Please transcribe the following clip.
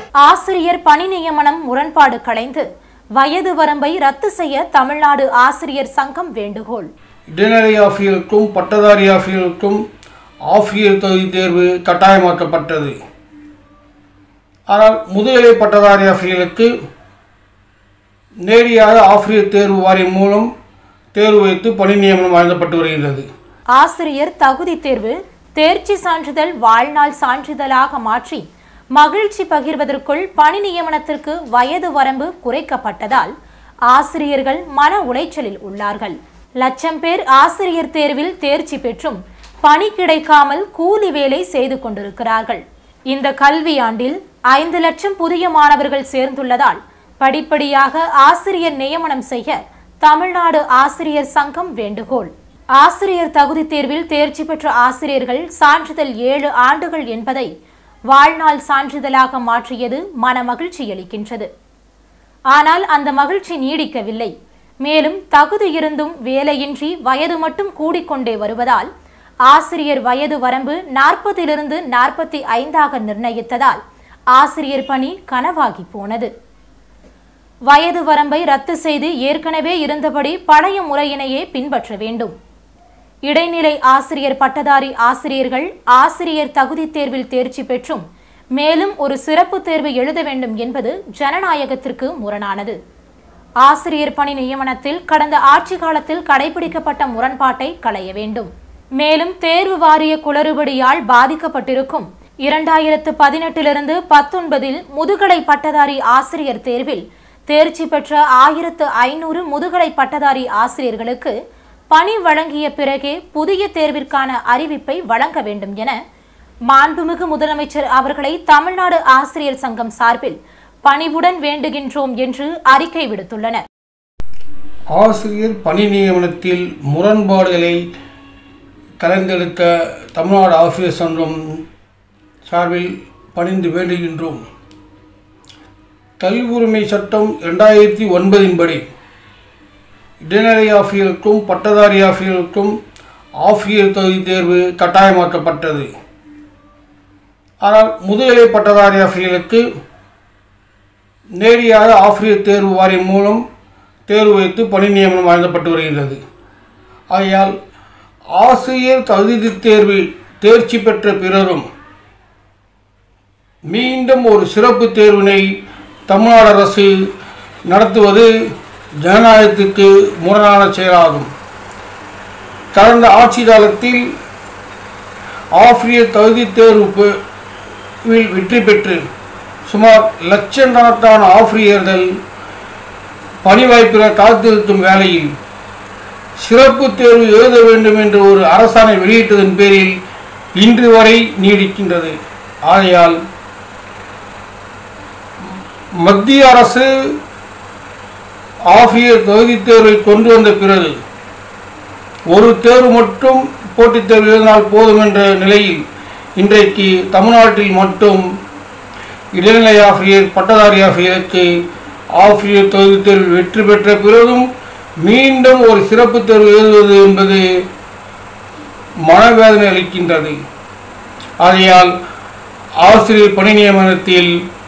ஆசிரியர் பணி நியமனம் முரண்பாடு களைந்து வயது வரம்பை ரத்து செய்ய தமிழ்நாடு ஆசிரியர் சங்கம் வேண்டுகோள் இடைநிலை ஆசிரியருக்கும் பட்டதாரி ஆசிரியருக்கும் ஆசிரியர் தகுதி தேர்வு கட்டாயமாக்கப்பட்டது ஆனால் முதுகலை பட்டதாரி ஆசிரியர்களுக்கு நேரடியாக ஆசிரியர் தேர்வு வாரியம் மூலம் தேர்வு வைத்து பணி நியமனம் வழங்கப்பட்டு வருகின்றது ஆசிரியர் தகுதி தேர்வு தேர்ச்சி சான்றிதழ் வாழ்நாள் சான்றிதழாக மாற்றி மகிழ்ச்சி பகிர்வதற்குள் பணி நியமனத்திற்கு வயது வரம்பு குறைக்கப்பட்டதால் ஆசிரியர்கள் மன உளைச்சலில் உள்ளார்கள் லட்சம் பேர் ஆசிரியர் தேர்வில் தேர்ச்சி பெற்றும் பணி கிடைக்காமல் கூலி வேலை செய்து கொண்டிருக்கிறார்கள் இந்த கல்வியாண்டில் ஐந்து லட்சம் புதிய மாணவர்கள் சேர்ந்துள்ளதால் படிப்படியாக ஆசிரியர் நியமனம் செய்ய தமிழ்நாடு ஆசிரியர் சங்கம் வேண்டுகோள் ஆசிரியர் தகுதி தேர்வில் தேர்ச்சி பெற்ற ஆசிரியர்கள் சான்றிதழ் ஏழு ஆண்டுகள் என்பதை வாழ்நாள் சான்றிதழாக மாற்றியது மன மகிழ்ச்சி அளிக்கின்றது ஆனால் அந்த மகிழ்ச்சி நீடிக்கவில்லை மேலும் தகுதி இருந்தும் வேலையின்றி வயது மட்டும் கூடிக்கொண்டே வருவதால் ஆசிரியர் வயது வரம்பு நாற்பதிலிருந்து நாற்பத்தி ஐந்தாக நிர்ணயித்ததால் ஆசிரியர் பணி கனவாகி போனது வயது வரம்பை ரத்து செய்து ஏற்கனவே இருந்தபடி பழைய முறையினையே பின்பற்ற வேண்டும் இடைநிலை ஆசிரியர் பட்டதாரி ஆசிரியர்கள் ஆசிரியர் தகுதி தேர்வில் தேர்ச்சி பெற்றும் மேலும் ஒரு சிறப்பு தேர்வு எழுத வேண்டும் என்பது ஜனநாயகத்திற்கு முரணானது ஆசிரியர் பணி நியமனத்தில் கடந்த ஆட்சி காலத்தில் கடைபிடிக்கப்பட்ட முரண்பாட்டை களைய வேண்டும் மேலும் தேர்வு வாரிய குளறுபடியால் பாதிக்கப்பட்டிருக்கும் இரண்டாயிரத்து பதினெட்டிலிருந்து பத்தொன்பதில் முதுகலை பட்டதாரி ஆசிரியர் தேர்வில் தேர்ச்சி பெற்ற ஆயிரத்து ஐநூறு முதுகலை பட்டதாரி ஆசிரியர்களுக்கு பணி வழங்கிய பிறகே புதிய தேர்விற்கான அறிவிப்பை வழங்க வேண்டும் என மாண்புமிகு முதலமைச்சர் அவர்களை தமிழ்நாடு ஆசிரியர் சங்கம் சார்பில் பணிவுடன் வேண்டுகின்றோம் என்று அறிக்கை விடுத்துள்ளனர் ஆசிரியர் பணி நியமனத்தில் முரண்பாடுகளை கலந்தெடுக்க தமிழ்நாடு ஆசிரியர் சங்கம் சார்பில் பணிந்து வேண்டுகின்றோம் கல்வி உரிமை சட்டம் இரண்டாயிரத்தி ஒன்பதின்படி இடைநிலை ஆசிரியருக்கும் பட்டதாரி ஆசிரியருக்கும் ஆசிரியர் தகுதி தேர்வு கட்டாயமாக்கப்பட்டது ஆனால் முதுகலை பட்டதாரி ஆசிரியர்களுக்கு நேரடியாக ஆசிரியர் தேர்வு வாரியம் மூலம் தேர்வு வைத்து பணி நியமனம் வழங்கப்பட்டு வருகின்றது ஆகையால் ஆசிரியர் தகுதி தேர்வில் தேர்ச்சி பெற்ற பிறரும் மீண்டும் ஒரு சிறப்பு தேர்வினை தமிழ்நாடு அரசு நடத்துவது ஜனநாயகத்துக்கு முரணான செயலாகும் கடந்த ஆட்சி காலத்தில் ஆசிரியர் தகுதி தேர்வில் வெற்றி பெற்று சுமார் லட்சக்கணக்கான ஆசிரியர்கள் பணி வாய்ப்பில் காத்திருக்கும் வேளையில் சிறப்பு தேர்வு எழுத வேண்டும் என்று ஒரு அரசாணை வெளியிட்டதன் பேரில் இன்று வரை நீடிக்கின்றது ஆகையால் மத்திய அரசு ஆசிரியர் தகுதி தேர்வை கொண்டு வந்த பிறகு ஒரு தேர்வு மட்டும் போட்டித் தேர்வு எழுதினால் போதும் என்ற நிலையில் இன்றைக்கு தமிழ்நாட்டில் மட்டும் இடைநிலை ஆசிரியர் பட்டதாரி ஆசிரியருக்கு ஆசிரியர் தகுதி தேர்வில் வெற்றி பெற்ற பிறகும் மீண்டும் ஒரு சிறப்பு தேர்வு எழுதுவது என்பது மனவேதனை அளிக்கின்றது ஆகையால் ஆசிரியர் பணி நியமனத்தில்